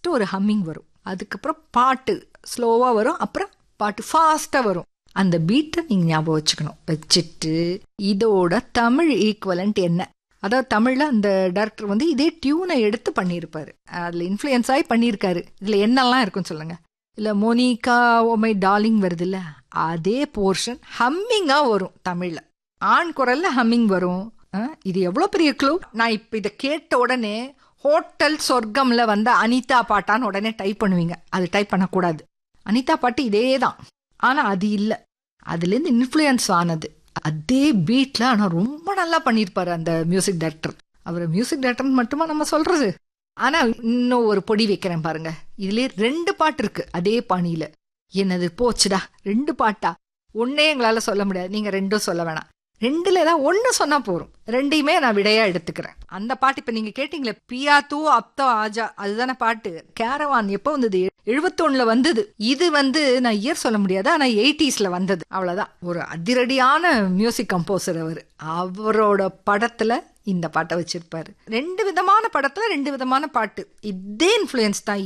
first ஒரு humming வரும் அதுக்கப்புறம் பாட்டு ஸ்லோவா வரும் அப்புறம் பாட்டு ஃபாஸ்டா வரும் அந்த பீட்டை நீங்க ஞாபகம் வச்சுக்கணும் வச்சுட்டு இதோட தமிழ் ஈக்குவலண்ட் என்ன அதாவது தமிழ்ல அந்த டைரக்டர் வந்து இதே டியூனை எடுத்து பண்ணியிருப்பாரு அதுல இன்ஃப்ளூயன்ஸ் ஆகி பண்ணியிருக்காரு இதுல என்னெல்லாம் இருக்குன்னு சொல்லுங்க இல்ல மோனிகா ஓமை டார்லிங் வருது இல்ல அதே போர்ஷன் ஹம்மிங்கா வரும் தமிழ்ல ஆண் குரல்ல ஹம்மிங் வரும் அஹ், இது எவ்வளவு பெரிய க்ளூ நான் இப்ப இதை கேட்ட உடனே ஹோட்டல் சொர்க்கம்ல வந்த அனிதா பாட்டான்னு உடனே டைப் பண்ணுவீங்க அது டைப் பண்ணக்கூடாது அனிதா பாட்டு இதே தான் ஆனா அது இல்ல அதுலேருந்து இன்ஃப்ளூயன்ஸ் ஆனது அதே பீட்ல ஆனா ரொம்ப நல்லா பண்ணியிருப்பாரு அந்த மியூசிக் டைரக்டர் அவர் மியூசிக் டைரக்டர் மட்டுமா நம்ம சொல்றது ஆனா இன்னும் ஒரு பொடி வைக்கிறேன் பாருங்க இதுலயே ரெண்டு பாட்டு இருக்கு அதே பாணியில என்னது போச்சுடா ரெண்டு பாட்டா ஒன்னே எங்களால சொல்ல முடியாது நீங்க ரெண்டும் சொல்ல வேணாம் ரெண்டுல ஏதாவது ஒண்ணு சொன்னா போறோம் ரெண்டையுமே நான் விடையா எடுத்துக்கிறேன் அந்த பாட்டு இப்ப நீங்க கேட்டீங்களே பியா தூ அப்தோ ஆஜா அதுதானே பாட்டு கேரவான் எப்போ வந்தது எழுபத்தொன்னுல வந்தது இது வந்து நான் இயர் சொல்ல முடியாது ஆனா எயிட்டிஸ்ல வந்தது அவ்வளவுதான் ஒரு அதிரடியான மியூசிக் கம்போசர் அவர் அவரோட படத்துல இந்த பாட்டை வச்சிருப்பாரு ரெண்டு விதமான படத்துல ரெண்டு விதமான பாட்டு இதே இன்ஃப்ளூயன்ஸ் தான்